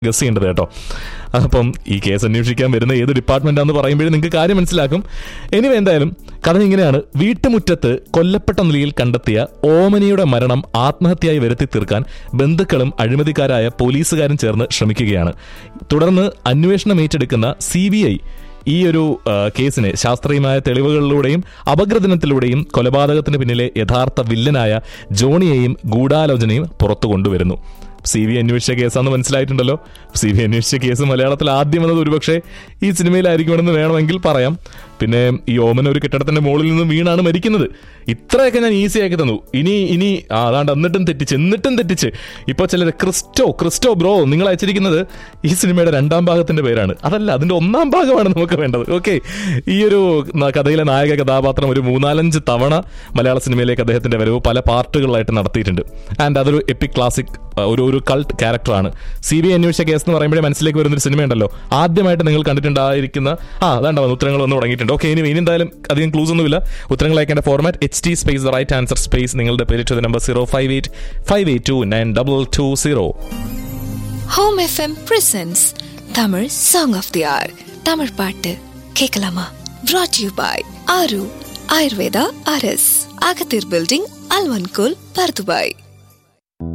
guess ചെയ്യേണ്ടത് കേട്ടോ അപ്പം ഈ കേസ് അന്വേഷിക്കാൻ വരുന്ന ഏത് ഡിപ്പാർട്ട്മെന്റാന്ന് പറയുമ്പോഴേ നിങ്ങൾക്ക് കാര്യം മനസ്സിലാക്കും എനിവേ എന്തായാലും കഥ ഇങ്ങനെയാണ് വീട്ടുമുറ്റത്ത് കൊല്ലപ്പെട്ട നിലയിൽ കണ്ടെത്തിയ ഓമനിയുടെ മരണം ആത്മഹത്യയായി വരുത്തി തീർക്കാൻ ബന്ധുക്കളും അഴിമതിക്കാരായ പോലീസുകാരും ചേർന്ന് ശ്രമിക്കുകയാണ് തുടർന്ന് അന്വേഷണം ഏറ്റെടുക്കുന്ന സി ഈ ഒരു ആ, കേസിനെ ശാസ്ത്രീയമായ തെളിവുകളിലൂടെയും അപഗ്രഥനത്തിലൂടെയും കൊലപാതകത്തിന് പിന്നിലെ യഥാർത്ഥ വില്ലനായ ജോണിയെയും ഗൂഢാലോചനയും പുറത്തു കൊണ്ടുവരുന്നു സി ബി അന്വേഷിച്ച കേസാന്ന് മനസ്സിലായിട്ടുണ്ടല്ലോ സി ബി അന്വേഷിച്ച കേസ് മലയാളത്തിൽ ആദ്യം വന്നത് ഒരുപക്ഷെ ഈ സിനിമയിലായിരിക്കുമെന്ന് വേണമെങ്കിൽ പറയാം പിന്നെ ഈ ഓമന ഒരു കെട്ടിടത്തിന്റെ മുകളിൽ നിന്ന് വീണാണ് മരിക്കുന്നത് ഇത്രയൊക്കെ ഞാൻ ഈസി ആക്കി തന്നു ഇനി ഇനി ആ, അതാണ്ട് എന്നിട്ടും തെറ്റിച്ച് എന്നിട്ടും തെറ്റിച്ച് ഇപ്പോൾ ചിലർ ക്രിസ്റ്റോ ക്രിസ്റ്റോ ബ്രോ നിങ്ങൾ അയച്ചിരിക്കുന്നത് ഈ സിനിമയുടെ രണ്ടാം ഭാഗത്തിന്റെ പേരാണ് അതല്ല അതിന്റെ ഒന്നാം ഭാഗമാണ് നമുക്ക് വേണ്ടത് ഓക്കെ ഈ ഒരു ന- കഥയിലെ നായക കഥാപാത്രം ഒരു മൂന്നാലഞ്ച് തവണ മലയാള സിനിമയിലേക്ക് അദ്ദേഹത്തിന്റെ വരവ് പല പാർട്ടുകളായിട്ട് നടത്തിയിട്ടുണ്ട് ആൻഡ് അതൊരു എപ്പിക് ക്ലാസിക് ഒരു ഒരു കൾട്ട് ക്യാരക്ടറാണ് സി ബി ഐ അന്വേഷിച്ച കേസ് എന്ന് പറയുമ്പോഴേ മനസ്സിലേക്ക് വരുന്നൊരു സിനിമയുണ്ടല്ലോ ആദ്യമായിട്ട് നിങ്ങൾ കണ്ടിട്ടുണ്ടായിരിക്കുന്ന ആ അതാണ്ടാവും ഉത്തരങ്ങൾ വന്ന് തുടങ്ങിയിട്ടുണ്ട് ഓക്കെ ഇനി ഇനി എന്തായാലും അധികം ക്ലൂസ് ഒന്നുമില്ല ഉത്തരങ്ങൾ അയക്കേണ്ട format H T space the right answer space നിങ്ങളുടെ പേര് to number zero five eight five eight two nine double two zero home FM presents Tamil song of the hour Tamil பாட்டு கேட்கலாமா brought யூ பாய் ஆரு ஆயுர்வேதா அரஸ் அகத்தீர் பில்டிங் அல்வன்கோல் Bur Dubai